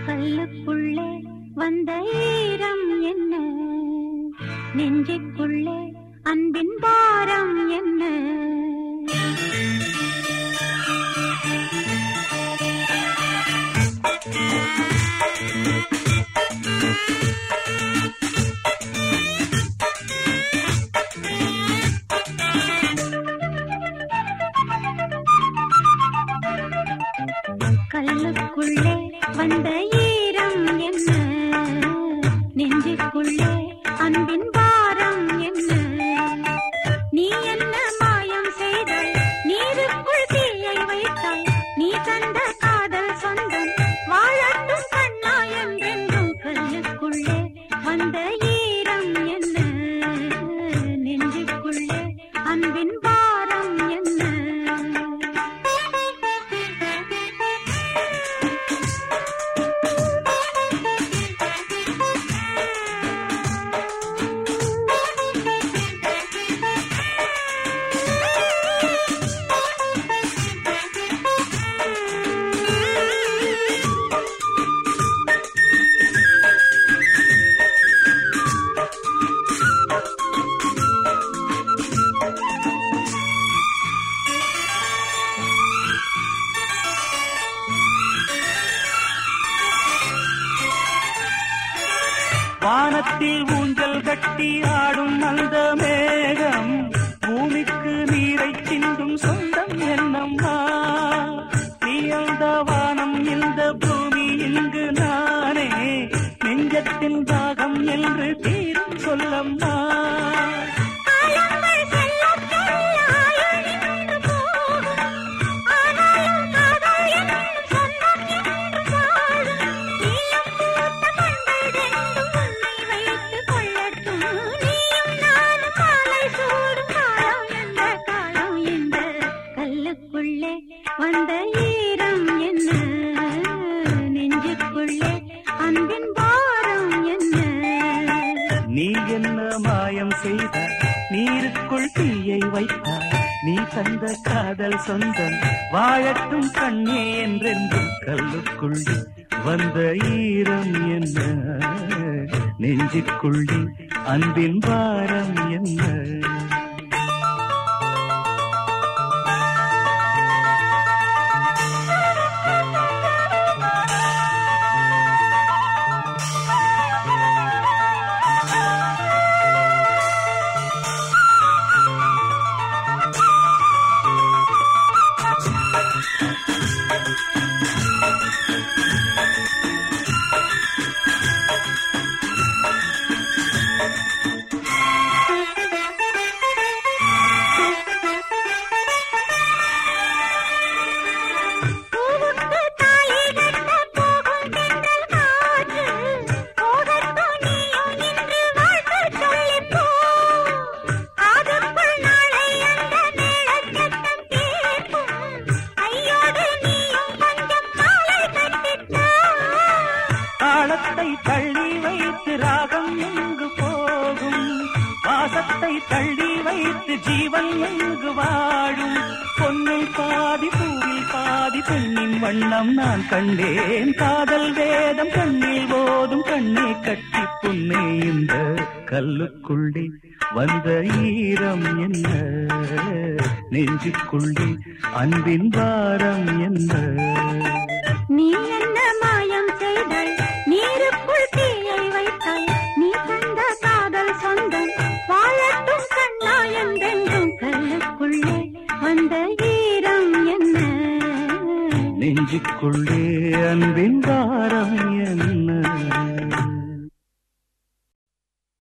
கல்லுக்குள்ளே வந்த ஈரம் என்ன நெஞ்சுக்குள்ளே அன்பின் பாரம் என்ன கல்லுக்குள்ளே வந்த ஈரம் என்ன நெஞ்சுக்குள்ளே அன்பின் பாரம் என்ன நீ என்ன மாயம் செய்தாய் நீருக்குள் தீயை வைத்தாய் நீ தந்த காதல் சொந்தம் வாழட்டும் கண்ணா என்றென்றும் கல்லுக்குள்ளே வந்த ஈரம் என்ன நெஞ்சுக்குள்ளே அன்பின் பாரம் என்ன வானத்தில் ஊஞ்சல் கட்டி ஆடும் அந்த மேகம் பூமிக்கு நீரை சிந்தும் சொந்தம் என்னம்மா நீ அந்த வானம் இந்த பூமி இங்கு நானே நெஞ்சத்தின் தாகம் என்று தீரும் சொல்லம்மா காலங்கள் செல்லச் செல்ல ஆயுள் நின்று போகும். ஆனாலும் காதல் என்னும் சொந்தம் என்று வாழும். நீலம் பூத்த கண்கள் ரெண்டும் உன்னை வைத்துக் கொள்ளட்டும். நீயும் நானும் மாலை சூடும் காலம் எந்த காலம் எந்த கல்லுக்குள்ளே வந்த ஈரம் என்ன நெஞ்சுக்குள்ளே அன்பின் பாரம் என்ன நீ என்ன மாயம் செய்தாய் நீருக்குள் தீயை வைத்தாய் நீ தந்த காதல் சொந்தம் வாழட்டும் கண்ணே என்றென்றும் கல்லுக்குள்ளே வந்த ஈரம் என்ன நெஞ்சுக்குள்ளே அன்பின் பாரம் என்ன பூவுக்கு தாலி கட்ட போகும் தென்றல் காற்று போகட்டும் நீயும் இன்று வாழ்த்து சொல்லிப் போ காதுக்குள் நாளை அந்த மேளச்சத்தம் கேட்கும் கையோடு நீயும் கொஞ்சம் மாலை கட்டித்தா தாளத்தை தள்ளி வைத்து ராகம் எங்கு போகும் வாசத்தை தள்ளி வைத்து ஜீவன் எங்கு வாழும் பொன்னில் பாதி பூவில் பாதி பெண்ணின் வண்ணம் நான் கண்டேன் காதல் வேதம் கண்ணில் போதும் கண்ணே கட்டி பொன்னே இந்த கல்லுக்குள்ளே வந்த ஈரம் என்ன நெஞ்சுக்குள்ளே அன்பின் பாரம் என்ன நீ என்ன மாயம் செய்தாய் நீருக்குள் தீயை வைத்தாய் நீ தந்த காதல் சொந்தம் வாழட்டும் கண்ணா என்றென்றும் கல்லுக்குள்ளே வந்த ஈரம் என்ன நெஞ்சுக்குள்ளே அன்பின் பாரம் என்ன